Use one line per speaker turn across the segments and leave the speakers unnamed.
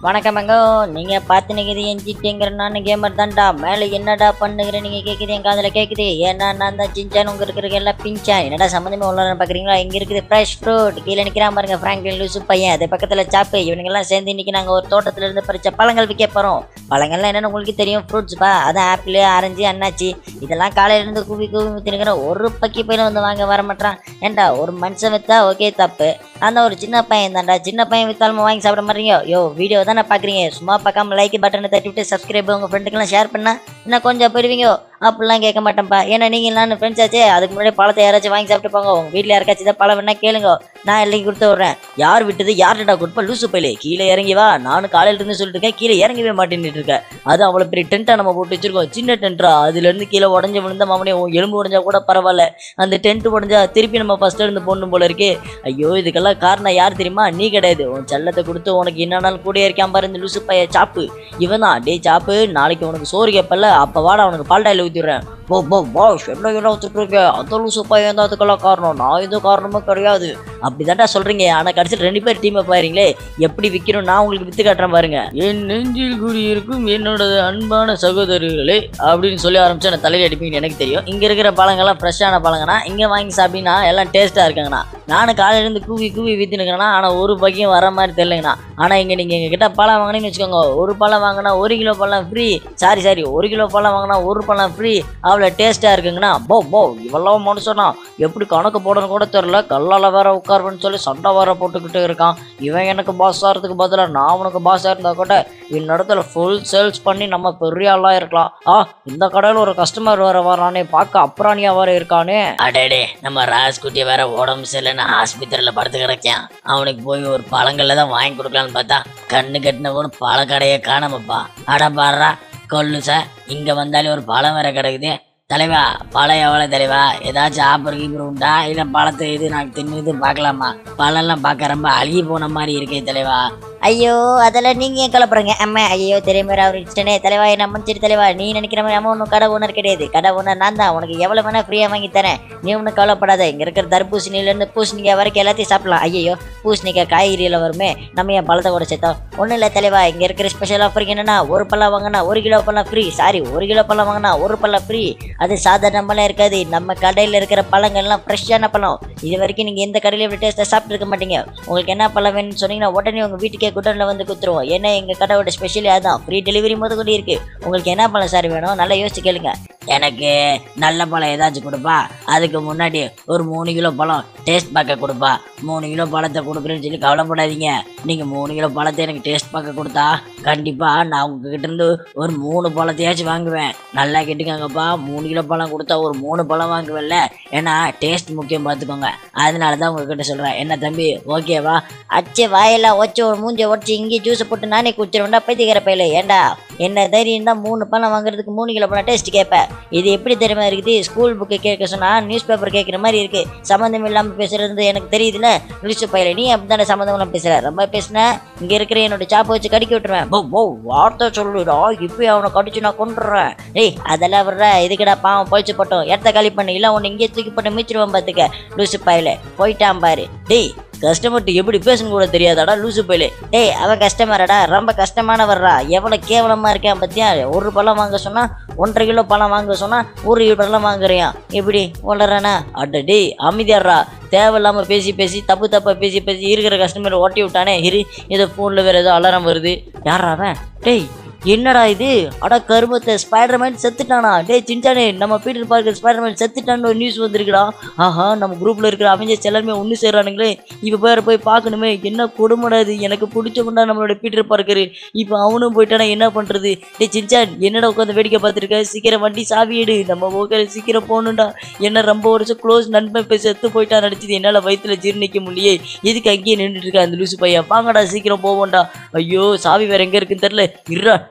வணக்கமங்க நீங்க பார்த்து நிற்கிது என் ஜிட்டிங்கிற நான் கேமர் தான்டா மேலே என்னடா பண்ணுகிற நீங்க கேட்குது என் காதில் கேட்குது ஏன்னா நான் தான் சிஞ்சான் உங்க இருக்கிற எல்லாம் பிஞ்சா என்னடா சம்மந்தமே உள்ள பார்க்குறீங்களா இங்க இருக்குது ஃப்ரெஷ் ஃப்ரூட் கீழே நிற்கிறான் பாருங்க ஃப்ராங்க்லின் லூசு பையன் அது பக்கத்தில் சாப்பு இவனுங்கெல்லாம் சேர்ந்து இன்னைக்கு நாங்கள் ஒரு தோட்டத்துல இருந்து பறிச்ச பழங்கள் விற்க போகிறோம் பழங்கள்லாம் என்னன்னு உங்களுக்கு தெரியும் ஃப்ரூட்ஸ்ப்பா அதான் ஆப்பிள் ஆரஞ்சு அன்னாச்சி இதெல்லாம் காலையில இருந்து கூவி கூவி ஊற்றினுக்கிற ஒரு பக்கி பையன் வந்து வாங்க வர மாட்டான் ஏன்டா ஒரு மனுஷன் வித்தா ஓகே தப்பு அந்த ஒரு சின்ன பையன் தான்டா சின்ன பையன் வித்தாலும் வாங்கி சாப்பிட மாட்டீங்க யோ வீடியோ தானே பார்க்குறீங்க சும்மா பார்க்காம லைக் பட்டனை தட்டி விட்டு சப்ஸ்கிரைப் உங்கள் ஃப்ரெண்டுக்கெல்லாம் ஷேர் பண்ணா இன்னும் கொஞ்சம் போயிடுவீங்க அப்படிலாம் கேட்க மாட்டேன்ப்பா ஏன்னா நீங்கள் நான் ஃப்ரெண்ட்ஸ் ஆச்சே அதுக்கு முன்னாடி பழத்தை யாராச்சும் வாங்கி சாப்பிட்டு போங்க உங்கள் வீட்டில் யாருக்காச்சும் தான் பழம் வேணா கேளுங்க நான் இல்லைக்கு கொடுத்து விட்றேன் யார் விட்டது யார்கிட்ட கொடுப்பா லூசு பையிலே கீழே இறங்கி வா நானும் காலையில இருந்து சொல்லிட்டு இருக்கேன் கீழே இறங்கவே மாட்டேன்னுட்டு இருக்கேன் அது அவ்வளோ பெரிய டென்ட்டை நம்ம போட்டு வச்சிருக்கோம் சின்ன டென்ட்டா அதுலேருந்து கீழே உடஞ்சி விழுந்த மாமனே உன் எலும்பு உடஞ்சா கூட பரவாயில்ல அந்த டென்ட் உடஞ்சா திருப்பி நம்ம ஃபர்ஸ்ட் இருந்து போடணும் போல இருக்கு ஐயோ இதுக்கெல்லாம் காரணம் யார் தெரியுமா நீ கிடையாது உன் செல்லத்தை கொடுத்து உனக்கு என்ன நாள் கூட இருக்கான் பாரு இந்த லூசு பைய சாப்பு இவன் தான் டேய் சாப்பு நாளைக்கு உனக்கு சோறு கேப்பல்ல அப்போ வாடா உனக்கு பால் டாயில் ஊற்றிடுறேன் போ போ போ என்ன என்ன ஊற்றிட்டு அந்த லூசு பையன் தான் அதுக்கெல்லாம் காரணம் நான் எதுவும் காரணமும் கிடையாது அப்படி தான்டா சொல்கிறீங்க ஆனால் கடைசியில் ரெண்டு பேர் டீமை பாருங்களே எப்படி விற்கணும் நான் உங்களுக்கு வித்து காட்டுறேன் பாருங்க என் நெஞ்சில் குடியிருக்கும் என்னோட அன்பான சகோதரர்களே அப்படின்னு சொல்லி ஆரம்பிச்சு நான் தலையில் அடிப்பீங்கன்னு எனக்கு தெரியும் இங்கே இருக்கிற பழங்கள்லாம் ஃப்ரெஷ்ஷான பழங்கண்ணா இங்கே வாங்கி சாப்பிட்டீங்கன்னா எல்லாம் டேஸ்ட்டாக இருக்குங்கண்ணா நானும் காலையிலேருந்து கூவி கூவி விற்றுனுக்கிறேன்னா ஆனால் ஒரு பக்கியம் வர மாதிரி தெரியலங்கண்ணா ஆனால் இங்கே நீங்கள் எங்கள் கிட்ட பழம் வாங்கினீங்கன்னு வச்சுக்கோங்க ஒரு பழம் வாங்கினா ஒரு கிலோ பழம் ஃப்ரீ சாரி சாரி ஒரு கிலோ பழம் வாங்கினா ஒரு பழம் ஃப்ரீ அவ்வளோ டேஸ்ட்டாக இருக்குங்கண்ணா போ போ இவெல்லாம் மனுஷனா எப்படி கணக்கு போடணும் கூட தெரில கல்லால் வேற உட்காருவேன்னு சொல்லி சண்டை வேற போட்டுக்கிட்டு இருக்கான் இவன் எனக்கு பாஸ் ஆகிறதுக்கு பதிலாக நான் உனக்கு பாஸாக இருந்தால் கூட இடத்துல ஃபுல் சேல்ஸ் பண்ணி நம்ம பெரிய ஆளாக இருக்கலாம் ஆ இந்த கடையில் ஒரு கஸ்டமர் வேற வரானே பார்க்க அப்புறாணியா வேற இருக்கானே
அடடே நம்ம ராஜ்குட்டி வேற உடம்பு சரியில்லைன்னு ஆஸ்பத்திரியில் படுத்து கிடக்கான் அவனுக்கு போய் ஒரு பழங்கள்ல தான் வாங்கி கொடுக்கலான்னு பார்த்தா கண்ணு கட்டினவனு பழக்கடையே காணாமப்பா அட பாடுறா கொல்லு சார் இங்கே வந்தாலே ஒரு பழம் வேற கிடக்குது தலைவா பழம் எவ்வளோ தலைவா ஏதாச்சும் ஆப்பர் கீப்பர் உண்டா இல்லை பழத்தை இது நான் தின்னு பார்க்கலாமா பழம்லாம் பார்க்க ரொம்ப அழுகி போன மாதிரி இருக்கே தலைவா
ஐயோ அதெல்லாம் நீங்க ஏன் கலப்புறீங்க அம்மா ஐயோ தெரியாம அவர் இஷ்டனே தலைவா என்ன மன்னிச்சிரு தலைவா நீ நினைக்கிற மாதிரி அம்மா ஒன்றும் கடை ஓனர் கிடையாது கடை ஓனர் நான் தான் உனக்கு எவ்வளோ வேணா ஃப்ரீயாக வாங்கி தரேன் நீ ஒன்றும் கவலைப்படாத இங்கே இருக்கிற தர்பூசணிலேருந்து பூசணிக்காய் வரைக்கும் எல்லாத்தையும் சாப்பிடலாம் ஐயோ பூசணிக்காய் காய்கறியில் வருமே நம்ம ஏன் பழத்தை கூட சேர்த்தோம் ஒன்றும் இல்லை தலைவா இங்கே இருக்கிற ஸ்பெஷல் ஆஃபர் என்னன்னா ஒரு பழம் வாங்கினா ஒரு கிலோ பழம் ஃப்ரீ சாரி ஒரு கிலோ பழம் வாங்கினா ஒரு பழம் ஃப்ரீ அது சாதாரணமெல்லாம் இருக்காது நம்ம கடையில் இருக்கிற பழங்கள்லாம் ஃப்ரெஷ்ஷான பழம் இது வரைக்கும் நீங்கள் எந்த கடையில இப்படி டேஸ்ட்டாக சாப்பிட்டு இருக்க மாட்டீங்க உங்களுக்கு என்ன பழம் வேணும்னு சொன்னீங்கன்னா உடனே உங்கள் வீட்டுக்கே குடனில் வந்து குத்துருவோம் ஏன்னா எங்கள் கடையோட ஸ்பெஷல் அதுதான் ஃப்ரீ டெலிவரி முத கூட இருக்குது உங்களுக்கு என்ன பழம் சார் வேணும் நல்லா யோசிச்சு கேளுங்க
எனக்கு நல்ல பழம் ஏதாச்சும் கொடுப்பா அதுக்கு முன்னாடி ஒரு மூணு கிலோ பழம் டேஸ்ட் பார்க்க கொடுப்பா மூணு கிலோ பழத்தை கொடுக்குறேன்னு சொல்லி கவலைப்படாதீங்க நீங்கள் மூணு கிலோ பழத்தை எனக்கு டேஸ்ட் பார்க்க கொடுத்தா கண்டிப்பாக நான் உங்ககிட்ட இருந்து ஒரு மூணு பழத்தையாச்சும் வாங்குவேன் நல்லா கேட்டுக்கோங்கப்பா மூணு கிலோ பழம் கொடுத்தா ஒரு மூணு பழம் வாங்குவேன்ல ஏன்னா டேஸ்ட் முக்கியம் பார்த்துக்கோங்க அதனால தான் உங்ககிட்ட சொல்கிறேன் என்ன தம்பி ஓகேவா
அச்சே வாயெல்லாம் ஒச்சு ஒரு மூஞ்சை உடச்சி இங்கே ஜூஸை போட்டு நானே குடிச்சிருவேன்டா பைத்தியக்கிற பையில ஏன்டா என்ன தைரியம் தான் மூணு பழம் வாங்குறதுக்கு மூணு கிலோ பழம் டேஸ்ட் கேட்பேன் இது எப்படி தெரியுமா இருக்குது ஸ்கூல் புக்கு கேட்க சொன்னால் நியூஸ் பேப்பர் கேட்குற மாதிரி இருக்குது சம்மந்தம் இல்லாமல் பேசுறது எனக்கு தெரியுதுல நியூஸ் பையில நீ அப்படி தானே சம்மந்தம் இல்லாமல் பேசுகிற ரொம்ப பேசுன இங்கே இருக்கிற என்னோட சாப்பை வச்சு கடிக்க விட்டுருவேன் போ போ வார்த்தை சொல்லுடா இப்போ அவனை கடிச்சு நான் கொண்டுறேன் ஏய் அதெல்லாம் வர்ற இதுக்கடா பாவம் போயிச்சு போட்டோம் இடத்த காலி பண்ணு இல்லை உன்னை இங்கே தூக்கி போட்டு மீச்சிருவான் பார்த்துக்க லூசு பாயில போயிட்டான் பாரு டேய் கஸ்டமர்கிட்ட எப்படி பேசணும் கூட தெரியாதாடா லூசு பையிலே டேய் அவன் கஸ்டமரடா ரொம்ப கஷ்டமானவர்றா எவ்வளோ கேவலமாக இருக்கேன் பத்தியா ஒரு பழம் வாங்க சொன்னா ஒன்றரை கிலோ பழம் வாங்க சொன்னா ஒரு கிலோ பழம் வாங்குறியான் எப்படி வளர்றானா அட டேய் அமைதியாடுறா தேவையில்லாமல் பேசி பேசி தப்பு தப்பாக பேசி பேசி இருக்கிற கஸ்டமரை ஓட்டி விட்டானே இரு ஏதோ ஃபோனில் வேறு ஏதோ அலாரம் வருது யாரா அவன் டேய் என்னடா இது அட கருமத்தை ஸ்பைடர்மேன் செத்துட்டானா டேய் சின்சானே நம்ம பீட்டர் பார்க்கர் ஸ்பைடர்மேன் செத்துட்டான்னு ஒரு நியூஸ் வந்திருக்குடா ஆஹா நம்ம குரூப்பில் இருக்கிற அவெஞ்சர்ஸ் எல்லாருமே ஒன்று சேர்றானுங்களே இப்போ பேர போய் பார்க்கணுமே என்ன கொடுமடா இது எனக்கு பிடிச்சவன்டா நம்மளோட பீட்டர் பார்க்கர் இப்போ அவனும் போயிட்டானா என்ன பண்ணுறது டேய் சின்சான் என்னடா உட்காந்து வேடிக்கை பார்த்துருக்க சீக்கிரம் வண்டி சாவி எடு நம்ம ஓகே சீக்கிரம் போகணும்டா என்ன ரொம்ப வருஷம் க்ளோஸ் நண்பன் போய் செத்து போயிட்டா நடிச்சது என்னால் வயிற்றுல ஜீர்ணிக்க முடியே எதுக்கு அங்கேயே நின்றுட்டு இருக்க அந்த லூசு பையன் வாங்கடா சீக்கிரம் போவோம்டா ஐயோ சாவி வேற எங்கே இருக்குன்னு தெரில இருடா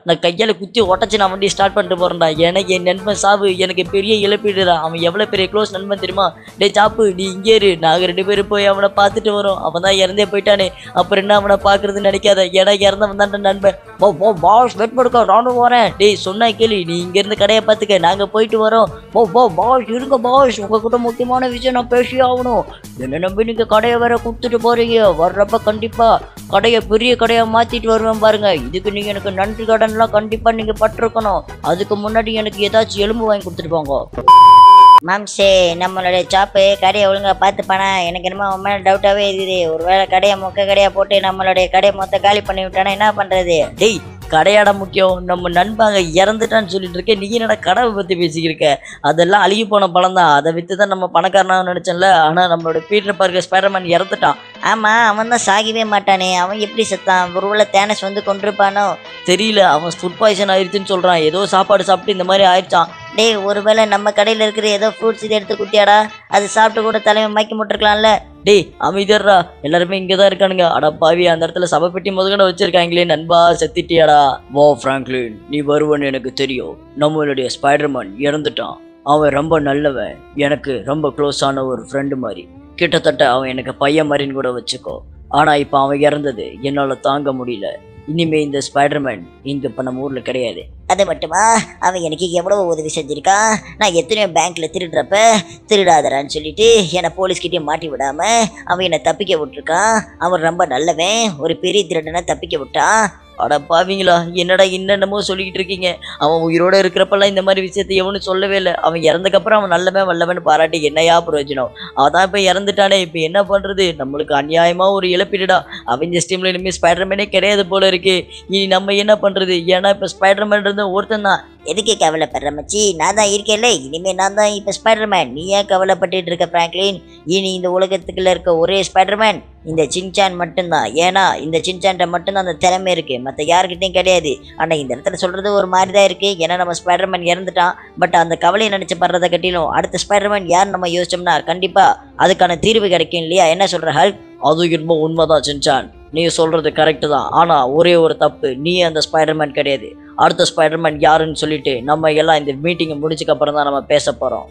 நான் கையால் குத்தி உடச்சி நான் வண்டி ஸ்டார்ட் பண்ணிட்டு போகிறேன்டா எனக்கு என் நண்பன் சாவு எனக்கு பெரிய இழப்பீடுடா அவன் எவ்வளோ பெரிய க்ளோஸ் நண்பன் தெரியுமா டேய் சாப்பு நீ இங்கே இரு நாங்கள் ரெண்டு பேரும் போய் அவனை பார்த்துட்டு வரோம் அவன் தான் இறந்தே போயிட்டானே அப்புறம் என்ன அவனை பார்க்கறதுன்னு நினைக்காத ஏன்னா இறந்தவன் தான் நண்பன் போ போ பாஸ் வெயிட் பண்ணுக்க நானும் வரேன் டேய் சொன்னா கேளு நீ இங்கேருந்து கடையை பார்த்துக்க நாங்கள் போயிட்டு வரோம் போ போ பாஸ் இருங்க பாஸ் உங்ககிட்ட முக்கியமான விஷயம் நான் பேசி ஆகணும் என்ன நம்பி நீங்கள் கடையை வேற கொடுத்துட்டு போறீங்க வர்றப்ப கண்டிப்பாக கடையை பெரிய கடையாக மாற்றிட்டு வருவேன் பாருங்க இதுக்கு நீங்கள் எனக்கு நன்றி கடன்லாம் கண்டிப்பாக நீங்கள் பட்டிருக்கணும் அதுக்கு முன்னாடி எனக்கு ஏதாச்சும் எலும்பு வாங்கி கொடுத்துட்டு போங்க
மாம்சே நம்மளுடைய சாப்பு கடையை ஒழுங்கா பார்த்துப்பானா எனக்கு என்னமோ அவன் மேலே டவுட்டாகவே இருக்குது ஒருவேளை கடையை மொக்க கடையாக போட்டு நம்மளுடைய கடையை மொத்த காலி பண்ணி விட்டானா என்ன பண்ணுறது
டேய் கடையாட முக்கியம் நம்ம நண்பாங்க இறந்துட்டான்னு சொல்லிட்டு இருக்கேன் நீ என்னடா கடவை பற்றி பேசிக்கிருக்க அதெல்லாம் அழுகி போன பழம் தான் அதை விற்று தான் நம்ம பணக்காரனாக நினச்சேன்ல ஆனால் நம்மளோட பீட்டர் பார்க்க ஸ்பைடர்மேன் இறந்துட்டான்
ஆமாம் அவன் தான் சாகவே மாட்டானே அவன் எப்படி செத்தான் ஒருவேளை தேனஸ் வந்து கொண்டிருப்பானோ
தெரியல அவன் ஃபுட் பாய்சன் ஆயிடுச்சுன்னு சொல்கிறான் ஏதோ சாப்பாடு சாப்பிட்டு இந்த மாதிரி ஆயிடுச்சான்
டேய் ஒருவேளை நம்ம கடையில் இருக்கிற ஏதோ ஃப்ரூட்ஸ் இதை எடுத்து குத்தியாடா அது சாப்பிட்டு கூட தலைமை மயக்கி முட்டிருக்கலாம்ல
டேய் அமைதியர்ரா எல்லாருமே இங்கே தான் இருக்கானுங்க அட பாவி அந்த இடத்துல சபைப்பெட்டி முதகண்ட வச்சிருக்காங்களே நண்பா செத்திட்டியாடா வா ஃப்ராங்க்லின் நீ வருவன்னு எனக்கு தெரியும் நம்மளுடைய ஸ்பைடர்மேன் இறந்துட்டான் அவன் ரொம்ப நல்லவன் எனக்கு ரொம்ப க்ளோஸான ஒரு ஃப்ரெண்டு மாதிரி கிட்டத்தட்ட அவன் எனக்கு பையன் மாதிரின்னு கூட வச்சுக்கோ ஆனால் இப்போ அவன் இறந்தது என்னால் தாங்க முடியல இனிமே இந்த ஸ்பைடர்மேன் இங்கே இப்போ நம்ம ஊரில் கிடையாது
அது மட்டுமா அவன் எனக்கு எவ்வளோ உதவி செஞ்சிருக்கான் நான் எத்தனையோ பேங்க்ல திருடுறப்ப திருடாதடான்னு சொல்லிட்டு என்னை போலீஸ்கிட்டே மாட்டி விடாம அவன் என்னை தப்பிக்க விட்டுருக்கான் அவன் ரொம்ப நல்லவன் ஒரு பெரிய திருடனை தப்பிக்க விட்டான்
அட பாவிங்களா என்னடா என்னென்னமோ சொல்லிக்கிட்டு இருக்கீங்க அவன் உயிரோட இருக்கிறப்பெல்லாம் இந்த மாதிரி விஷயத்தை எவனும் சொல்லவே இல்லை அவன் இறந்தக்கப்புறம் அவன் நல்லவன் வல்லவன் பாராட்டி என்னையா பிரயோஜனம் அதான் இப்போ இறந்துட்டானே இப்போ என்ன பண்ணுறது நம்மளுக்கு அநியாயமாக ஒரு இழப்பீடுடா அவெஞ்சர்ஸ் டீமில் இனிமேல் ஸ்பைடர்மேனே கிடையாது போல இருக்கு இனி நம்ம என்ன பண்ணுறது ஏன்னா இப்போ ஸ்பைடர்மேன் இருந்த ஒருத்தன் தான்
எதுக்கு கவலைப்படுற மச்சி நான் தான் இருக்கேன்ல இனிமே நான் தான் இப்போ ஸ்பைடர்மேன் நீ ஏன் கவலைப்பட்டுட்டு இருக்க பிராங்க்லின் இனி இந்த உலகத்துக்குள்ள இருக்க ஒரே ஸ்பைடர்மேன் இந்த சின்சான் மட்டும்தான் ஏன்னா இந்த சின்சான்ட்ட மட்டும்தான் அந்த திறமை இருக்கு மற்ற யாருக்கிட்டையும் கிடையாது ஆனால் இந்த இடத்துல சொல்றது ஒரு மாதிரி தான் இருக்கு ஏன்னா நம்ம ஸ்பைடர்மேன் இறந்துட்டான் பட் அந்த கவலையை நினைச்சு படுறதை கட்டிலும் அடுத்த ஸ்பைடர்மேன் யார் நம்ம யோசிச்சோம்னா கண்டிப்பா அதுக்கான தீர்வு கிடைக்கும் இல்லையா என்ன சொல்ற ஹல்க்
அது என்னமோ உண்மைதான் சின்சான் நீ சொல்றது கரெக்டு தான் ஆனால் ஒரே ஒரு தப்பு நீ அந்த ஸ்பைடர்மேன் கிடையாது அடுத்த ஸ்பைடர்மேன் யாருன்னு சொல்லிட்டு நம்ம எல்லாம் இந்த மீட்டிங்கை முடிச்சுக்கு அப்புறம் தான் நம்ம பேச போகிறோம்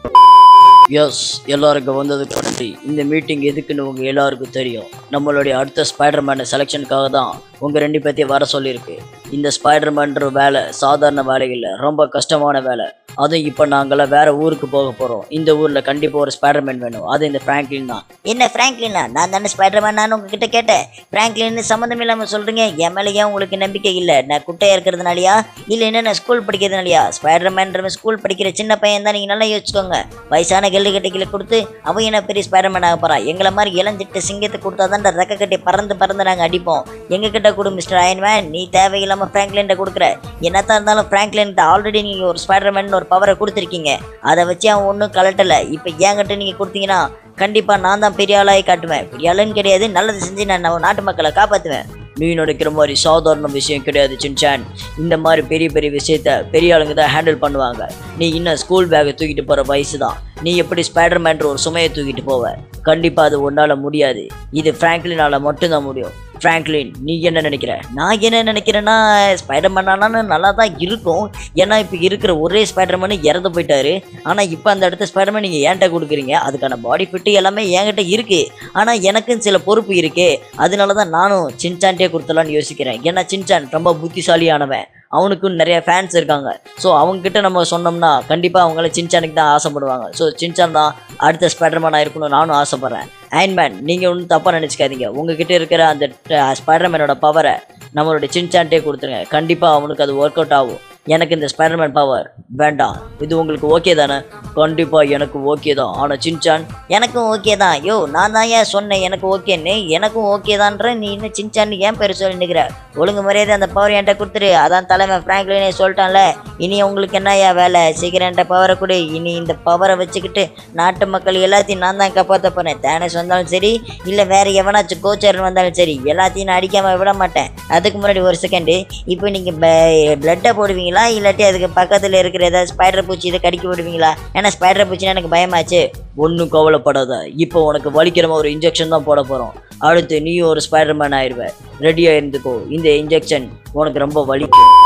எஸ் எல்லாருக்கும் வந்ததுக்கு நன்றி இந்த மீட்டிங் எதுக்குன்னு உங்கள் எல்லாருக்கும் தெரியும் நம்மளுடைய அடுத்த ஸ்பைடர்மேன் செலெக்ஷனுக்காக தான் உங்கள் ரெண்டு பேர்த்தையும் வர சொல்லியிருக்கு இந்த ஸ்பைடர்மேன்ற வேலை சாதாரண வேலை இல்லை ரொம்ப கஷ்டமான வேலை அதுவும் இப்போ நாங்களாம் வேற ஊருக்கு போக போகிறோம் இந்த ஊரில் கண்டிப்பாக ஒரு ஸ்பைடர்மேன் வேணும் அது இந்த ஃப்ராங்க்லின் தான்
என்ன பிராங்க்லினா நான் தானே ஸ்பைடர்மேன் நான் உங்ககிட்ட கேட்டேன் பிராங்க்லின் சம்மந்தம் இல்லாமல் சொல்றீங்க என் மேலே ஏன் உங்களுக்கு நம்பிக்கை இல்லை நான் குட்டையா இருக்கிறதுனாலயா இல்லை என்ன நான் ஸ்கூல் படிக்கிறதுனாலயா ஸ்பைடர்மேன்ற ஸ்கூல் படிக்கிற சின்ன பையன் தான் நீங்கள் நல்லா யோசிச்சுக்கோங்க வயசான கெல்லு கட்டைகளை கொடுத்து அவன் என்ன பெரிய ஸ்பைடர்மேன் ஆக போறான் எங்களை மாதிரி இளஞ்சிட்டு சிங்கத்தை கொடுத்தா தான் ரெக்க கட்டி பறந்து பறந்து நாங்கள் அடிப்போம் எங்க கிட்ட கொடு மிஸ்டர் அயன்மேன் நீ தேவையில்லாமல் ஃப்ராங்க்லின்ட்ட கொடுக்குற என்னத்தான் இருந்தாலும் ஃப்ராங்க்லின்ட்ட ஆல்ரெடி நீங்கள் ஒரு ஸ்பைடர்மேன் ஒரு பவரை கொடுத்துருக்கீங்க அதை வச்சு அவன் ஒன்றும் கலட்டலை இப்போ ஏங்கிட்ட நீங்கள் கொடுத்தீங்கன்னா கண்டிப்பாக நான் தான் பெரிய ஆளாகி காட்டுவேன் பெரிய ஆளுன்னு கிடையாது நல்லது செஞ்சு நான் நம்ம நாட்டு மக்களை காப்பாற்றுவேன்
நீ நினைக்கிற மாதிரி சாதாரண விஷயம் கிடையாது சின்சான் இந்த மாதிரி பெரிய பெரிய விஷயத்த பெரிய ஆளுங்க தான் ஹேண்டில் பண்ணுவாங்க நீ இன்னும் ஸ்கூல் பேக்கை தூக்கிட்டு போகிற வயசு தான் நீ எப்படி ஸ்பைடர்மேன்ற ஒரு சுமையை தூக்கிட்டு போவ கண்டிப்பாக அது உன்னால் முடியாது இது ஃப்ராங்க்லினால் மட்டும்தான் முடியும் ஃப்ராங்க்லின் நீ என்ன நினைக்கிற
நான் என்ன நினைக்கிறேன்னா ஸ்பைடர்மேனானு நல்லா தான் இருக்கும் ஏன்னா இப்போ இருக்கிற ஒரே ஸ்பைடர்மேனு இறந்து போயிட்டாரு ஆனால் இப்போ அந்த இடத்த ஸ்பைடர்மேன் நீங்கள் ஏன்ட்ட கொடுக்குறீங்க அதுக்கான பாடி ஃபிட்டு எல்லாமே என்கிட்ட இருக்கு ஆனால் எனக்கும் சில பொறுப்பு இருக்கே அதனால தான் நானும் சின்சான்ட்டே கொடுத்தலான்னு யோசிக்கிறேன் ஏன்னா சின்சான் ரொம்ப புத்திசாலியானவன் அவனுக்கும் நிறைய ஃபேன்ஸ் இருக்காங்க ஸோ அவங்கக்கிட்ட நம்ம சொன்னோம்னா கண்டிப்பாக அவங்கள சின்சானுக்கு தான் ஆசைப்படுவாங்க ஸோ சின்சான் தான் அடுத்த ஸ்பைடர்மேனாக இருக்கணும் நானும் ஆசைப்பட்றேன் அயன்மேன் நீங்கள் ஒன்றும் தப்பாக நினச்சிக்காதீங்க உங்ககிட்ட இருக்கிற அந்த ஸ்பைடர்மேனோட பவரை நம்மளுடைய சின்சான்ட்டே கொடுத்துருங்க கண்டிப்பாக அவனுக்கு அது ஒர்க் அவுட் ஆகும் எனக்கு இந்த ஸ்பைடர்மேன் பவர் வேண்டாம் இது உங்களுக்கு ஓகே தானே கண்டிப்பாக எனக்கு ஓகே தான் ஆனால் சின்சான் எனக்கும் ஓகே தான் யோ நான் தான் ஏன் சொன்னேன் எனக்கு ஓகேன்னு எனக்கும் ஓகே தான்ற நீ இன்னும் சின்சான் ஏன் பேர் சொல்லி நிற்கிற ஒழுங்கு மரியாதை அந்த பவர் என்கிட்ட கொடுத்துரு அதான் தலைமை ஃப்ராங்க்லினே சொல்லிட்டான்ல இனி உங்களுக்கு என்னய்யா வேலை சீக்கிரம் என்கிட்ட பவரை கொடு இனி இந்த பவரை வச்சுக்கிட்டு நாட்டு மக்கள் எல்லாத்தையும் நான் தான் காப்பாற்ற போறேன் தேனஸ் வந்தாலும் சரி இல்லை வேற எவனாச்சும் கோச்சர் வந்தாலும் சரி எல்லாத்தையும் நான் அடிக்காமல் விட மாட்டேன் அதுக்கு முன்னாடி ஒரு செகண்டு இப்போ நீங்கள் பிளட்டை போடுவீங்களா இல்லாட்டி அதுக்கு பக்கத்தில் இருக்கிற ஏதாவது ஸ்பைடர் பூச்சி இதை கடிக்க விடுவீங்களா ஏன்னா ஸ்பைடர் பூச்சினா எனக்கு பயமாச்சு
ஒன்றும் கவலைப்படாத இப்போ உனக்கு வலிக்கிற மாதிரி ஒரு இன்ஜெக்ஷன் தான் போட போகிறோம் அடுத்து நீயும் ஒரு ஸ்பைடர்மேன் ஆயிடுவ ரெடியாக இருந்துக்கோ இந்த இன்ஜெக்ஷன் உனக்கு ரொம்ப வலிக்கும்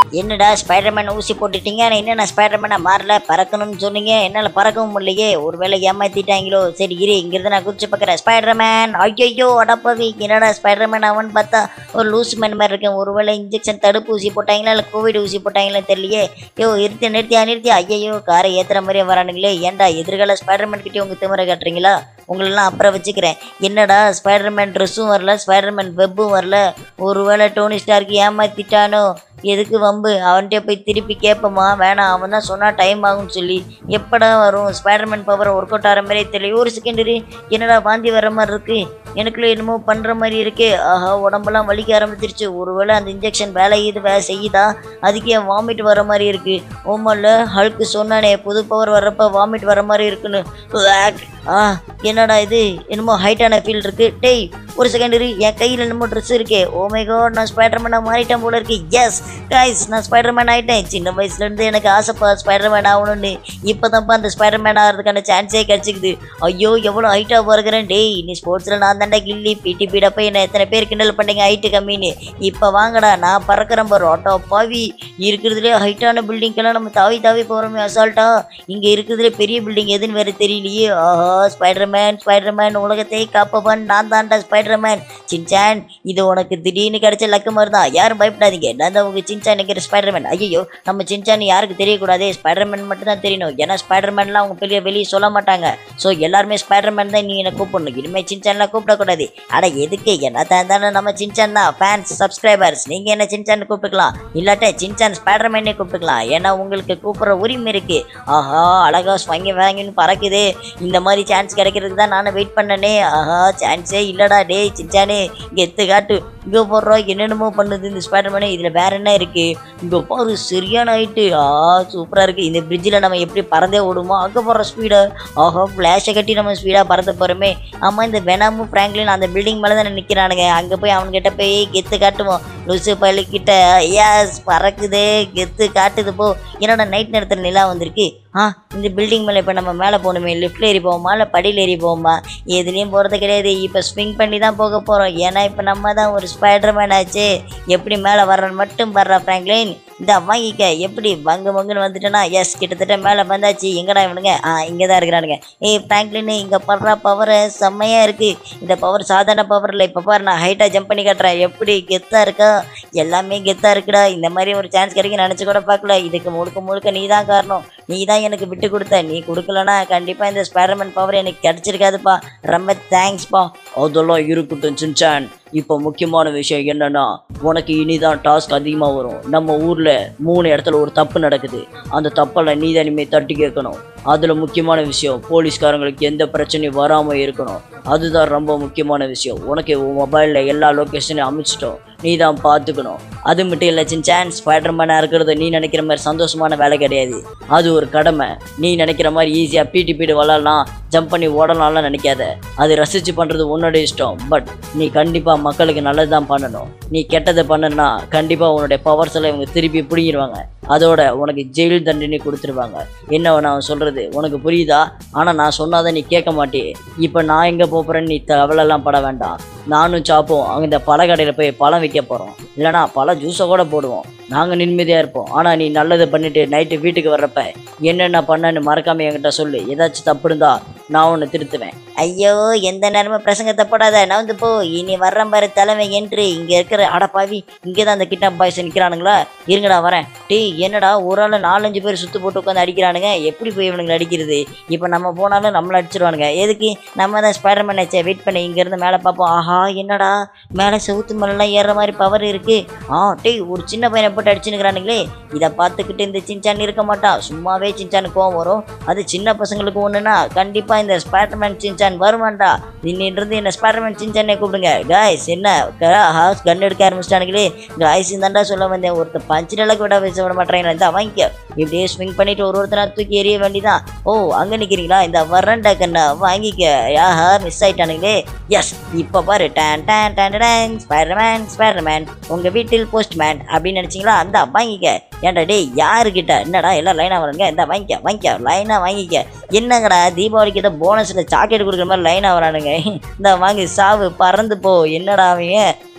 என்னடா ஸ்பைடர்மேன் ஊசி போட்டுட்டீங்க ஆனால் என்ன நான் ஸ்பைடர்மேனை மாறல பறக்கணும்னு சொன்னீங்க என்னால் பறக்கவும் முடியலையே ஒருவேளை ஏமாத்திட்டாங்களோ சரி இரு இங்கிருந்து நான் குதிச்சு பார்க்குறேன் ஸ்பைடர்மேன் ஐயோ அடப்பவி என்னடா ஸ்பைடர்மேன் அவன் பார்த்தா ஒரு லூஸ் மேன் மாதிரி இருக்கேன் ஒருவேளை இன்ஜெக்ஷன் தடுப்பு ஊசி போட்டாங்களா இல்லை கோவிட் ஊசி போட்டாங்களா தெரியலையே யோ நிறுத்தி நிறுத்தியா நிறுத்தியா ஐயோ காரை ஏற்றுற மாதிரியே வரானுங்களே ஏன்டா எதிர்கால ஸ்பைடர்மேன் கிட்டே உங்கள் திமிரை காட்டுறீங்களா உங்களெல்லாம் அப்புறம் வச்சுக்கிறேன் என்னடா ஸ்பைடர்மேன் ட்ரெஸ்ஸும் வரல ஸ்பைடர்மேன் வெப்பும் வரல ஒருவேளை டோனி ஸ்டார்க்கு ஏமாத்திட்டானோ எதுக்கு வம்பு அவன்கிட்ட போய் திருப்பி கேட்போமா வேணாம் அவன் தான் சொன்னால் டைம் ஆகும்னு சொல்லி எப்படா வரும் ஸ்பைடர்மேன் பவர் ஒர்க் அவுட் ஆகிற மாதிரியே தெரியல ஒரு செகண்டரி என்னடா வாந்தி வர மாதிரி இருக்கு எனக்குள்ள என்னமோ பண்ணுற மாதிரி இருக்கே ஆஹா உடம்பெல்லாம் வலிக்க ஆரம்பிச்சிருச்சு ஒருவேளை அந்த இன்ஜெக்ஷன் வேலை இது வே செய்யுதா அதுக்கு ஏன் வாமிட் வர மாதிரி இருக்கு ஓமல்ல ஹல்க்கு சொன்னானே புது பவர் வர்றப்ப வாமிட் வர மாதிரி இருக்குன்னு உவாக். ஆ என்னடா இது என்னமோ ஹைட்டான ஃபீல் இருக்கு டேய் ஒரு செகண்ட் இரு என் கையில் என்னமோ ட்ரெஸ் இருக்கே ஓமை காட் நான் ஸ்பைடர்மேனாக மாறிட்டேன் போல இருக்கு எஸ் கைஸ் நான் ஸ்பைடர்மேன் ஆகிட்டேன் சின்ன வயசுலேருந்து எனக்கு ஆசைப்பா ஸ்பைடர்மேன் ஆகணும்னு இப்போ தான்ப்பா அந்த ஸ்பைடர்மேன் ஆகிறதுக்கான சான்ஸே கிடச்சிக்குது ஐயோ எவ்வளோ ஹைட்டாக பிறகுறேன் டேய் நீ ஸ்போர்ட்ஸில் நான் தாண்டா கில்லி பிடி பீட போய் என்ன எத்தனை பேர் கிண்டல் பண்ணீங்க ஹைட்டு கம்மின்னு இப்போ வாங்கடா நான் பறக்கிறேன் பாரு ஆட்டோ பாவி இருக்கிறதுலே ஹைட்டான பில்டிங்கெல்லாம் நம்ம தாவி தாவி போகிறோமே அசால்ட்டா இங்கே இருக்கிறதுலே பெரிய பில்டிங் எதுன்னு வேறு தெரியலையே ஆஹா ஸ்பைடர்மேன் ஸ்பைடர்மேன் உலகத்தை காப்பவன் நான் தான்டா ஸ்பைடர்மேன் சின்சான் இது உனக்கு திடீர்னு கிடைச்ச லக்கு மாதிரி தான் யாரும் பயப்படாதீங்க நான் தான் உங்கள் சின்சான் நிற்கிற ஸ்பைடர்மேன் ஐயோ நம்ம சின்சான் யாருக்கு தெரியக்கூடாது ஸ்பைடர்மேன் மட்டும் தான் தெரியணும் ஏன்னா ஸ்பைடர்மேன்லாம் அவங்க பெரிய வெளியே சொல்ல மாட்டாங்க ஸோ எல்லாருமே ஸ்பைடர்மேன் தான் நீ என்னை கூப்பிடணும் இனிமேல் சின்சான்லாம் கூப்பிடக்கூடாது அட எதுக்கு என்ன தான் நம்ம சின்சான் தான் ஃபேன்ஸ் சப்ஸ்கிரைபர்ஸ் நீங்கள் என்ன சின்சான் கூப்பிட்டுக்கலாம் இல்லாட்ட சின்சான் ஸ்பைடர்மேனே கூப்பிட்டுக்கலாம் ஏன்னா உங்களுக்கு கூப்பிட்ற உரிமை இருக்கு ஆஹா அழகா வாங்கி வாங்கின்னு பறக்குது இந்த மாதிரி சான்ஸ் கிடைக்கிறதுக்கு தான் நானும் வெயிட் பண்ணனே ஆஹா சான்ஸே இல்லடா டேய் சின்சானே இங்கே எத்து காட்டு இங்கே போடுறோம் என்னென்னமோ பண்ணுது இந்த ஸ்பைடர்மேனே இதில் வேற என்ன இருக்கு இங்கே பாரு சரியான ஹைட்டு ஆ சூப்பராக இருக்குது இந்த பிரிட்ஜில் நம்ம எப்படி பறந்தே ஓடுமோ அங்கே போடுற ஸ்பீடை ஆஹா ஃப்ளாஷை கட்டி நம்ம ஸ்பீடாக பறந்து போகிறோமே ஆமாம் இந்த வெனாமும் ஃப்ராங்க்லின் அந்த பில்டிங் மேலே தானே நிற்கிறானுங்க அங்கே போய் அவன்கிட்ட போய் கெத்து காட்டுவோம் லூசு பள்ளிக்கிட்ட ஐயாஸ் பறக்குது கெத்து காட்டுது போ என்னடா நைட் நேரத்தில் நிலா வந்திருக்கு ஆ இந்த பில்டிங் மேலே இப்போ நம்ம மேலே போகணுமே லிஃப்ட்டில் ஏறி போவோமா இல்லை படியில் ஏறி போவோமா எதுலேயும் போகிறது கிடையாது இப்போ ஸ்விங் பண்ணி தான் போக போகிறோம் ஏன்னா இப்போ நம்ம தான் ஒரு ஸ்பைடர்மேன் ஆச்சு எப்படி மேலே வர்றன்னு மட்டும் வர்ற ஃப்ராங்க்லின் இந்த வாங்கிக்க எப்படி வங்கு வங்குன்னு வந்துட்டேன்னா எஸ் கிட்டத்தட்ட மேலே வந்தாச்சு எங்கடா இவனுங்க ஆ இங்கே தான் இருக்கிறானுங்க ஏய் ஃப்ராங்க்லின் இங்கே படுற பவர் செம்மையாக இருக்குது இந்த பவர் சாதாரண பவர் இல்லை இப்போ பாரு நான் ஹைட்டாக ஜம்ப் பண்ணி காட்டுறேன் எப்படி கெத்தாக இருக்கா எல்லாமே கெத்தாக இருக்குடா இந்த மாதிரி ஒரு சான்ஸ் கிடைக்கும் நினச்சி கூட பார்க்கல இதுக்கு முழுக்க முழுக்க நீ தான் காரணம் நீ தான் எனக்கு விட்டு கொடுத்த நீ கொடுக்கலனா கண்டிப்பாக இந்த ஸ்பைடர்மேன் பவர் எனக்கு கிடச்சிருக்காதுப்பா ரொம்ப தேங்க்ஸ்ப்பா
அதெல்லாம் இருக்கட்டும் சின்சான் இப்போ முக்கியமான விஷயம் என்னன்னா உனக்கு இனிதான் டாஸ்க் அதிகமாக வரும் நம்ம ஊரில் மூணு இடத்துல ஒரு தப்பு நடக்குது அந்த தப்பெல்லாம் நீ தான் இனிமேல் தட்டி கேட்கணும் அதில் முக்கியமான விஷயம் போலீஸ்காரங்களுக்கு எந்த பிரச்சனையும் வராமல் இருக்கணும் அதுதான் ரொம்ப முக்கியமான விஷயம் உனக்கு உன் மொபைலில் எல்லா லொக்கேஷனையும் அமைச்சிட்டோம் நீ தான் பார்த்துக்கணும் அது மட்டும் இல்லை சின்சான் ஸ்பைடர்மேனாக இருக்கிறது நீ நினைக்கிற மாதிரி சந்தோஷமான வேலை கிடையாது அது ஒரு கடமை நீ நினைக்கிற மாதிரி ஈஸியாக பீட்டி பீடு விளாட்லாம் ஜம்ப் பண்ணி ஓடலாம்லாம் நினைக்காத அது ரசித்து பண்ணுறது உன்னோட இஷ்டம் பட் நீ கண்டிப்பாக மக்களுக்கு நல்லது தான் பண்ணணும் நீ கெட்டதை பண்ணனா கண்டிப்பாக உன்னுடைய பவர்ஸ் எல்லாம் இவங்க திருப்பி பிடிங்கிடுவாங்க அதோட உனக்கு ஜெயில் தண்டனை கொடுத்துருவாங்க என்ன நான் சொல்கிறது உனக்கு புரியுதா ஆனால் நான் சொன்னாதான் நீ கேட்க மாட்டே இப்போ நான் எங்கே போகிறேன்னு நீ கவலைலாம் பட வேண்டாம் நானும் சாப்போம் அங்கே இந்த பழக்கடையில் போய் பழம் விற்க போகிறோம் இல்லைனா பழ ஜூஸை கூட போடுவோம் நாங்கள் நிம்மதியாக இருப்போம் ஆனால் நீ நல்லது பண்ணிட்டு நைட்டு வீட்டுக்கு வர்றப்ப என்னென்ன பண்ணன்னு மறக்காம என்கிட்ட சொல்லு ஏதாச்சும் தப்பு இருந்தா நான் உன்னை திருத்துவேன்
ஐயோ எந்த நேரமும் பிரசங்கத்தை போடாத நவுந்து போ இனி வர்றேன் பாரு தலைமை என்று இங்கே இருக்கிற அடப்பாவி இங்கே தான் அந்த கிட்னாப் பாய்ஸ் நிற்கிறானுங்களா இருங்கடா வரேன் டேய் என்னடா ஒரு ஆள் நாலஞ்சு பேர் சுத்து போட்டு உட்காந்து அடிக்கிறானுங்க எப்படி போய் இவனுங்களை அடிக்கிறது இப்போ நம்ம போனாலும் நம்மளை அடிச்சிருவானுங்க எதுக்கு நம்ம தான் ஸ்பைடர்மேன் ஆச்சே வெயிட் பண்ணி இங்கேருந்து மேலே பார்ப்போம் ஆஹா என்னடா மேலே செவுத்து மேலாம் ஏறுற மாதிரி பவர் இருக்கு ஆ டேய் ஒரு சின்ன பையனை போட்டு அடிச்சுனுக்கிறானுங்களே இதை பார்த்துக்கிட்டு இந்த சின்சான் இருக்க மாட்டான் சும்மாவே சின்சானுக்கு கோவம் வரும் அது சின்ன பசங்களுக்கு ஒன்றுனா கண்டிப்பாக இந்த ஸ்பைடர்மேன் சின்சான் வருவான்டா இன்னிலிருந்து என்ன ஸ்பைடர்மேன் சின்சானே கூப்பிடுங்க காய்ஸ் என்ன ஹாஸ் கன் எடுக்க ஆரம்பிச்சிட்டானுங்களே காய்ஸ் இந்தாண்டா சொல்ல வந்தேன் ஒருத்தர் பஞ்சு நிலக்கு விட பேச விட மாட்டேங்கிறா இந்த வாங்கிக்க இப்படியே ஸ்விங் பண்ணிட்டு ஒரு ஒருத்தரா தூக்கி எறிய வேண்டிதான் ஓ அங்கே நிற்கிறீங்களா இந்த வரண்டா கண்ணா வாங்கிக்க யாஹா மிஸ் ஆயிட்டானுங்களே எஸ் இப்போ பாரு டேன் டேன் டேன் டேன் ஸ்பைடர்மேன் ஸ்பைடர்மேன் உங்கள் வீட்டில் போஸ்ட்மேன் அப்படின்னு நினச்சிங்களா அந்த வாங்கிக்க ஏன்டா டேய் யாருக்கிட்ட என்னடா எல்லாம் லைனாக வரங்க இந்த வாங்கிக்க வாங்கிக்க லைனாக வாங்கிக்க என்னங்கடா தீபாவளிக்கு ஏதோ போனஸில் சாக்லேட் கொடுக்குற மாதிரி லைனாக வரானுங்க இந்த வாங்கி சாவு பறந்து போ என்னடா அவங்க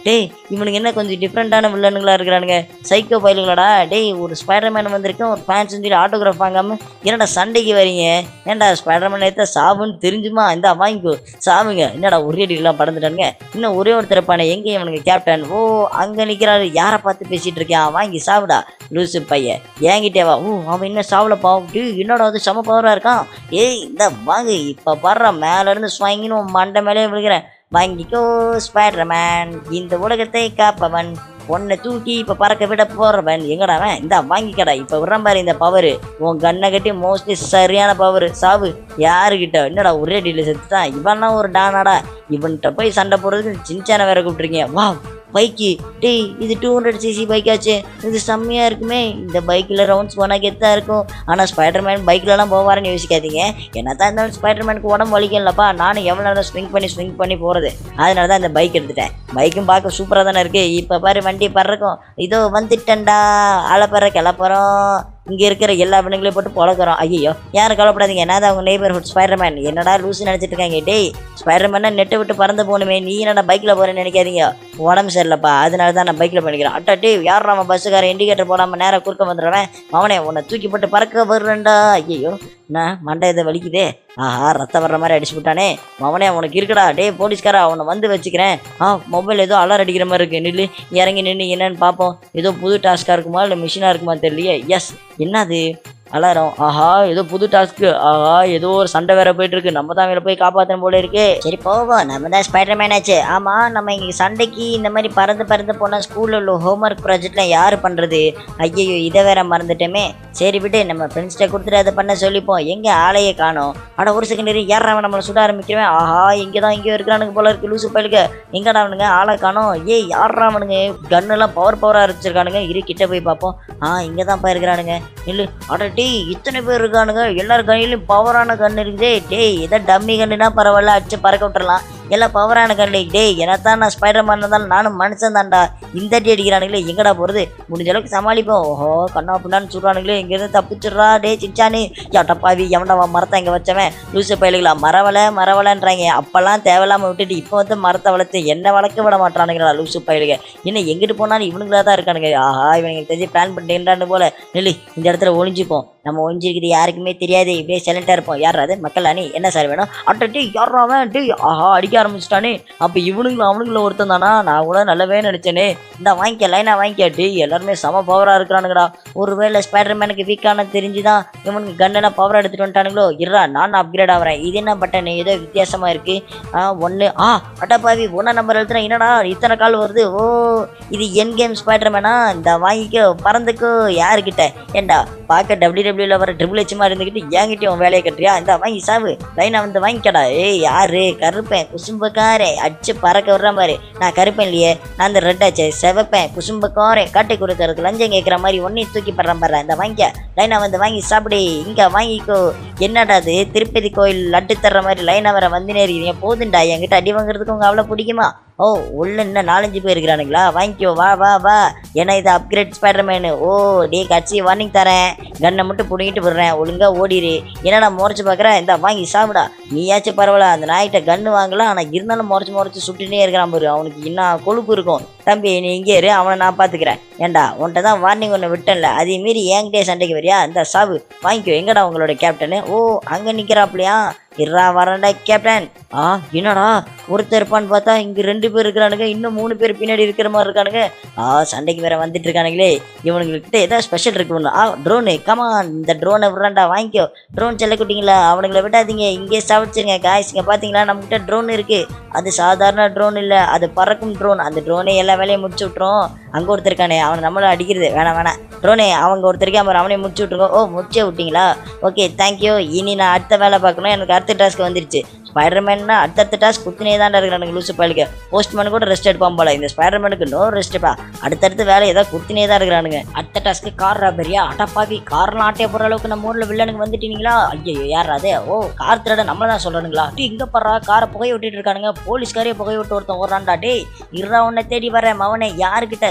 டேய் இவனுங்க என்ன கொஞ்சம் டிஃப்ரெண்ட்டான வில்லனுங்களா இருக்கிறானுங்க சைக்கோ பயலுங்களாடா டேய் ஒரு ஸ்பைடர்மேன் வந்திருக்கேன் ஒரு ஃபேன்ஸ் சொல்லி ஆட்டோகிராஃப் வாங்காம என்னடா சண்டைக்கு வரீங்க ஏன்டா ஸ்பைடர்மேன் ஏத்த சாவுன்னு தெரிஞ்சுமா இந்தா வாங்கிக்கோ சாவுங்க என்னடா ஒரே அடிலாம் பறந்துட்டானுங்க இன்னும் ஒரே ஒருத்தர் இருப்பானே எங்கே இவனுங்க கேப்டன் ஓ அங்கே நிற்கிறாரு யாரை பார்த்து பேசிட்டு இருக்கான் வாங்கி சாவுடா லூசு பையன் ஏங்கிட்டே வா ஓ அவன் இன்னும் சாவலப்பா டே என்னடா அது செம பவராக இருக்கான் ஏய் இந்த வாங்கு இப்போ படுற மேலேருந்து ஸ்வாங்கின்னு உன் மண்டை மேலே விழுகிறேன் வாங்கிக்கோ ஸ்பைடர்மேன் இந்த உலகத்தை காப்பவன் உன்னை தூக்கி இப்போ பறக்க விட போறவன் எங்கடா அவன் இந்த வாங்கிக்கடா இப்போ விடுறான் பாரு இந்த பவர் உன் கண்ணை கட்டி மோஸ்ட்லி சரியான பவர் சாவு யாருக்கிட்ட என்னடா ஒரே டீல செத்துட்டான் இவன்லாம் ஒரு டானாடா இவன்கிட்ட போய் சண்டை போடுறதுக்கு சின்சான வேற கூப்பிட்டுருக்கீங்க வா பைக்கு டேய் இது டூ ஹண்ட்ரட் சிசி பைக்காச்சு இது செம்மையாக இருக்குமே இந்த பைக்கில் ரவுண்ட்ஸ் போனால் கெத்தாக இருக்கும் ஆனால் ஸ்பைடர்மேன் பைக்லலாம் போவாருன்னு யோசிக்காதீங்க என்ன தான் இருந்தாலும் ஸ்பைடர்மேனுக்கு உடம்பு வலிக்கலப்பா நானும் எவ்வளோ நேரம் ஸ்விங் பண்ணி ஸ்விங் பண்ணி போகிறது அதனால தான் இந்த பைக் எடுத்துட்டேன் பைக்கும் பார்க்க சூப்பராக தானே இருக்குது இப்போ பாரு வண்டி பறக்கும் இதோ வந்துட்டேன்டா ஆளப்பற கிளப்புறோம் இங்கே இருக்கிற எல்லா பெண்களையும் போட்டு பழக்கிறோம் ஐயோ யாரும் கவலைப்படாதீங்க நான் தான் அவங்க நெய்பர்ஹுட் ஸ்பைடர்மேன் என்னடா லூசு நினச்சிட்டு இருக்காங்க டேய் ஸ்பைடர்மேனா நெட்டை விட்டு பறந்து போகணுமே நீ என்னடா பைக்கில் போகிறேன்னு நினைக்காதீங்க உடம்பு சரியில்லப்பா அதனால தான் நான் பைக்கில் பண்ணிக்கிறேன் அட்டா டே யார் நம்ம பஸ்ஸுக்கார இண்டிகேட்டர் போடாமல் நேராக குறுக்க வந்துடுறவன் அவனே உன்னை தூக்கி போட்டு பறக்க வருறேன்டா ஐயோ நான் மண்டை இதை வலிக்குதே ஆஹா ரத்தம் வர்ற மாதிரி அடிச்சு விட்டானே அவனே உனக்கு இருக்குடா டேய் போலீஸ்காரா அவனை வந்து வச்சுக்கிறேன் ஆ மொபைல் ஏதோ அலார் அடிக்கிற மாதிரி இருக்கு நில்லு இறங்கி நின்று என்னன்னு பார்ப்போம் ஏதோ புது டாஸ்க்காக இருக்குமா இல்லை மிஷினாக இருக்குமா தெரியலையே எஸ் என்னது அலாரம் ஆஹா ஏதோ புது டாஸ்க்கு ஆஹா ஏதோ ஒரு சண்டை வேற போயிட்டு இருக்கு நம்ம தான் வேற போய் காப்பாற்றணும் போல இருக்கு சரி போவோம் நம்ம தான் ஸ்பைடர்மேன் ஆச்சு ஆமா நம்ம இங்க சண்டைக்கு இந்த மாதிரி பறந்து பறந்து போனால் ஸ்கூல்ல உள்ள ஹோம்ஒர்க் ப்ராஜெக்ட்லாம் யார் பண்றது ஐயோ இதை வேற மறந்துட்டோமே சரி விட்டு நம்ம ஃப்ரெண்ட்ஸ்கிட்ட கொடுத்துட்டு அதை பண்ண சொல்லிப்போம் எங்க ஆளையே காணோம் ஆனா ஒரு செகண்ட் ஏறாம நம்மளை சுட ஆரம்பிக்கிறவன் ஆஹா இங்கே தான் இங்கே இருக்கிறானுங்க போல இருக்கு லூசு பயலுக்கு எங்கடா அவனுங்க ஆளை காணோம் ஏய் யாரா அவனுங்க கன்னெல்லாம் பவர் பவராக அரைச்சிருக்கானுங்க இரு கிட்ட போய் பார்ப்போம் ஆ இங்கே தான் இருக்கிறானுங்க இல்லை அட டேய் இத்தனை பேர் இருக்கானுங்க எல்லார் கையிலும் பவரான கன் இருக்குதே டேய் ஏதோ டம்மி கண்ணுனா பரவாயில்ல அடிச்சு பறக்க விட்டுறலாம் எல்லாம் பவரான கண்ணு டேய் என்னத்தான் நான் ஸ்பைடர் மேன் இருந்தாலும் நானும் மனுஷன் தான்டா இந்த அடி அடிக்கிறானுங்களே எங்கடா போகிறது முடிஞ்ச அளவுக்கு சமாளிப்போம் ஓஹோ கண்ணா பின்னான்னு சொல்கிறானுங்களே இங்கேருந்து தப்பிச்சிடுறா டே சிச்சானி யாட்டப்பாவி எவன்டா அவன் மரத்தை இங்கே வச்சவன் லூசு பயலுகளா மரவலை மரவலைன்றாங்க அப்போல்லாம் தேவையில்லாமல் விட்டுட்டு இப்போ வந்து மரத்தை வளர்த்து என்ன வளர்க்க விட மாட்டானுங்களா லூசு பயலுக என்ன எங்கிட்டு போனாலும் இவனுங்களா தான் இருக்கானுங்க ஆஹா இவனுக்கு தெரிஞ்சு பிளான் பண்ணிட்டேன்றான்னு போல நெல்லி இந்த இடத்துல ஒளிஞ்சுப்போம் நம்ம ஒளிஞ்சிருக்குது யாருக்குமே தெரியாது இப்படியே சைலண்டாக இருப்போம் யார் அது மக்கள் அணி என்ன சார் வேணும் அட்ட டீ யாரா அவன் டீ ஆஹா அடிக்க ஆரம்பிச்சிட்டானே அப்போ இவனுங்களும் அவனுங்களும் ஒருத்தன் தானா நான் கூட நல்லவே நினச்சேனே இந்த வாங்கிக்க லைனா வாங்கிக்க டீ எல்லாருமே செம பவராக இருக்கிறானுங்கடா ஒருவேளை ஸ்பைடர்மேனுக்கு வீக்கான தெரிஞ்சு தான் இவனுக்கு கண்ணெல்லாம் பவர் எடுத்துட்டு வந்துட்டானுங்களோ இருடா நான் அப்கிரேட் ஆகிறேன் இது என்ன பட்டன் ஏதோ வித்தியாசமாக இருக்குது ஆ ஒன்று ஆ அட்டப்பாவி ஒன்றா நம்பர் எழுத்துனா என்னடா இத்தனை கால் வருது ஓ இது என் கேம் ஸ்பைடர்மேனா இந்த வாங்கிக்கோ பறந்துக்கோ யாருக்கிட்ட ஏண்டா பார்க்க டபிள்யூ டபிள்யூல வர ட்ரிபிள் ஹெச்மா இருந்துக்கிட்டு ஏங்கிட்டே உன் வேலையை கட்டுறியா இந்த வாங்கி சாவு லைனா வந்து வாங்கிக்கடா ஏய் யாரு கருப்பேன் குசும்பக்காரே அடிச்சு பறக்க விடுற மாதிரி நான் கருப்பேன் இல்லையே நான் இந்த ரெட் ஆச்சு செவப்பேன் குசும்பக்காரே காட்டி கொடுக்கறதுக்கு லஞ்சம் கேட்குற மாதிரி ஒன்றையும் தூக்கி படுறேன் பாரு இந்த வாங்கிக்க லைனா வந்து வாங்கி சாப்பிடு இங்கே வாங்கிக்கோ என்னடா அது திருப்பதி கோயில் லட்டு தர்ற மாதிரி லைனா வர வந்து நேரிங்க போதுண்டா என்கிட்ட அடி வாங்குறதுக்கு உங்க அவ்வளோ பிடிக்குமா ஓ உள்ள இன்னும் நாலஞ்சு பேர் இருக்கிறானுங்களா வாங்கிக்கோ வா வா வா ஏன்னா இது அப்கிரேட் ஸ்பைடர்மேனு ஓ டே கட்சி வார்னிங் தரேன் கன்னை மட்டும் பிடிங்கிட்டு விடுறேன் ஒழுங்கா ஓடிடு என்னடா முறைச்சு பார்க்குற இந்த வாங்கி சாப்பிடா நீயாச்சும் பரவாயில்ல அந்த நாய்கிட்ட கன்று வாங்கலாம் ஆனால் இருந்தாலும் முறைச்சு முறைச்சு சுட்டுனே இருக்கிறான் பாரு அவனுக்கு இன்னும் கொழுப்பு இருக்கும் தம்பி நீ இங்கே இரு அவனை நான் பார்த்துக்கிறேன் ஏன்டா உன்கிட்ட தான் வார்னிங் ஒன்று விட்டேன்ல அதே மீறி என்கிட்டே சண்டைக்கு வரியா இந்த சாவு வாங்கிக்கோ எங்கடா உங்களோட கேப்டனு ஓ அங்கே நிற்கிறாப்லையா இருறா வரண்டா கேப்டன் ஆ என்னடா ஒருத்தர் இருப்பான்னு பார்த்தா இங்கே ரெண்டு பேர் இருக்கிறானுங்க இன்னும் மூணு பேர் பின்னாடி இருக்கிற மாதிரி இருக்கானுங்க ஆ சண்டைக்கு வேற வந்துட்டு இருக்கானுங்களே இவனுங்ககிட்ட ஏதாவது ஸ்பெஷல் இருக்கணும் ஆ ட்ரோனு கமான் இந்த ட்ரோனை விட்றான்டா வாங்கிக்கோ ட்ரோன் செல்லக்குட்டிங்களா அவனுங்களை விடாதீங்க இங்கே சாப்பிடுச்சிருங்க காய்ஸ் இங்கே பார்த்தீங்களா நம்மகிட்ட ட்ரோன் இருக்குது அது சாதாரண ட்ரோன் இல்லை அது பறக்கும் ட்ரோன் அந்த ட்ரோனே எல்லா வேலையும் முடிச்சு விட்ரும் அங்கே ஒருத்தர் இருக்கானே அவனை நம்மள அடிக்கிறது வேணாம் வேணாம் ட்ரோனே அவங்க ஒருத்தருக்கே அவர் அவனே முடிச்சு விட்ருக்கோம் ஓ முடிச்சே விட்டீங்களா ஓகே தேங்க்யூ இனி நான் அடுத்த வேலை பார்க்கணும் எனக்கு அடுத்த டாஸ்க் வந்துருச்சு ஸ்பைடர்மேன்னா அடுத்தடுத்த டாஸ்க் குத்தினே தான் இருக்கிறானுங்க லூசு பயலுக்கு போஸ்ட்மேன் கூட ரெஸ்ட் எடுப்பான் போல இந்த ஸ்பைடர்மேனுக்கு நோ ரெஸ்ட்டுப்பா அடுத்தடுத்து வேலை ஏதோ குத்தினே தான் இருக்கிறானுங்க அடுத்த டாஸ்க்கு கார் ராபரியா அடப்பாவி கார்லாம் ஆட்டைய போகிற அளவுக்கு நம்ம ஊரில் வில்லனுக்கு வந்துட்டீங்களா ஐயோ யார் அதே ஓ கார் திருட நம்மள தான் சொல்கிறானுங்களா டீ இங்கே படுறா காரை புகை விட்டுட்டு இருக்கானுங்க போலீஸ்காரே புகை விட்டு ஒருத்தன் ஓடுறான்டா டேய் இருறா உன்னை தேடி வரேன் மவனே யாருக்கிட்ட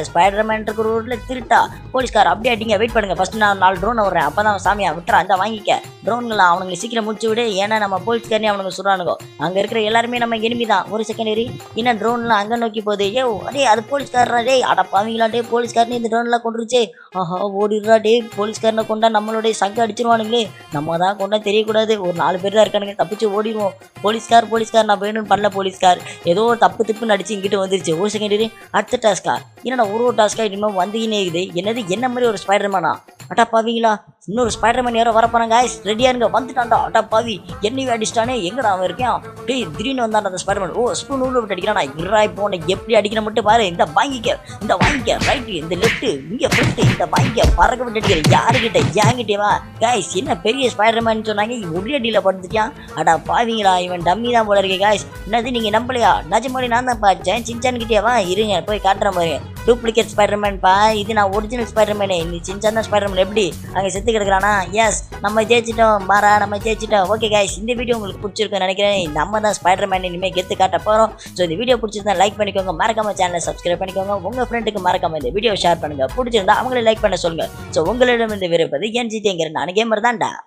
ஸ்பைடர்மேன் இருக்கிற ரோட்ல திருட்டா போலீஸ்கார் அப்படியே அடிங்க வெயிட் பண்ணுங்க ஃபர்ஸ்ட் நான் நாலு ட்ரோன் வர்றேன் அப்பதான் சாமியா விட்டுறா அந்த வாங்கிக்க ட்ரோன்களை அவனுங்களை சீக்கிரம் முடிச்சு விடு ஏன்னா நம்ம போலீஸ்காரனே அவனுங்க சொல்றானுங்க அங்க இருக்கிற எல்லாருமே நம்ம எனிமி தான் ஒரு செகண்ட் ஏறி இன்னும் ட்ரோன்லாம் அங்க நோக்கி போகுது ஏ அடே அது போலீஸ்காரரா டேய் அட பாவீங்களா டே போலீஸ்காரனே இந்த ட்ரோன்லாம் கொண்டுருச்சு ஆஹா ஓடிடுறா டே போலீஸ்காரனை கொண்டா நம்மளுடைய சங்க அடிச்சிருவானுங்களே நம்ம தான் கொண்டா தெரியக்கூடாது ஒரு நாலு பேர் தான் இருக்கானுங்க தப்பிச்சு ஓடிடுவோம் போலீஸ்கார் போலீஸ்கார் நான் வேணும்னு பண்ணல போலீஸ்கார் ஏதோ ஒரு தப்பு திப்புன்னு அடிச்சு இங்கிட்டு வந்துருச்சு ஒரு செகண்ட் ஏறி அடுத்த டாஸ்கா என்னடா ஒரு ஒரு டாஸ்கா இனிமேல் வந்துக்கினே இருக்குது என்னது என்ன மாதிரி ஒரு ஸ்பைடர்மேனா அட்டா பாவீங்களா இன்னொரு ஸ்பைடர்மேன் யாரோ வரப்போறாங்க guys ரெடியா இருங்க வந்துட்டான்டா அட்டா பாவி என்னையும் அடிச்சிட்டானே எங்கடா அவன் இருக்கான் டேய் திடீர்னு வந்தான்டா அந்த ஸ்பைடர்மேன் ஓ ஸ்பூன் உள்ள விட்டு அடிக்கிறானா இருடா இப்போ உனக்கு எப்படி அடிக்கிற மட்டும் பாரு இந்த வாங்கிக்க இந்த வாங்கிக்க ரைட்டு இந்த லெஃப்ட் இங்க ஃப்ரண்ட் இந்த வாங்கிக்க பறக்க விட்டு அடிக்கிற யாருக்கிட்ட ஏங்கிட்டேவா guys என்ன பெரிய ஸ்பைடர்மேன் சொன்னாங்க ஒரே அடியில் படுத்துட்டான் அடா பாவீங்களா இவன் டம்மி தான் போல இருக்கு guys என்னது நீங்க நம்பலையா நிஜமாடி நான் தான் பார்த்தேன் சின்சான் கிட்டே வா இருங்க போய் காட்டுற மாதிரி டூப்ளிகேட் ஸ்பைடர்மேன் பா இது நான் ஒரிஜினல் ஸ்பைடர்மேனே இந்த சின்சான் தான் ஸ்பைடர்மேன் எப்படி அங்கே செத்து கிடக்குறானா எஸ் நம்ம ஜெயிச்சிட்டோம் மாறா நம்ம ஜெயிச்சிட்டோம் ஓகே guys இந்த வீடியோ உங்களுக்கு பிடிச்சிருக்குன்னு நினைக்கிறேன் நம்ம தான் ஸ்பைடர்மேன் இனிமேல் கெத்து காட்ட போகிறோம் ஸோ இந்த வீடியோ பிடிச்சிருந்தா லைக் பண்ணிக்கோங்க மறக்காம சேனலை சப்ஸ்கிரைப் பண்ணிக்கோங்க உங்கள் ஃப்ரெண்டுக்கு மறக்காம இந்த வீடியோ ஷேர் பண்ணுங்க பிடிச்சிருந்தா அவங்களே லைக் பண்ண சொல்லுங்க ஸோ உங்களிடம் இந்த விருப்பது என் ஜிடிங்கிற நான் கேமர் தான்டா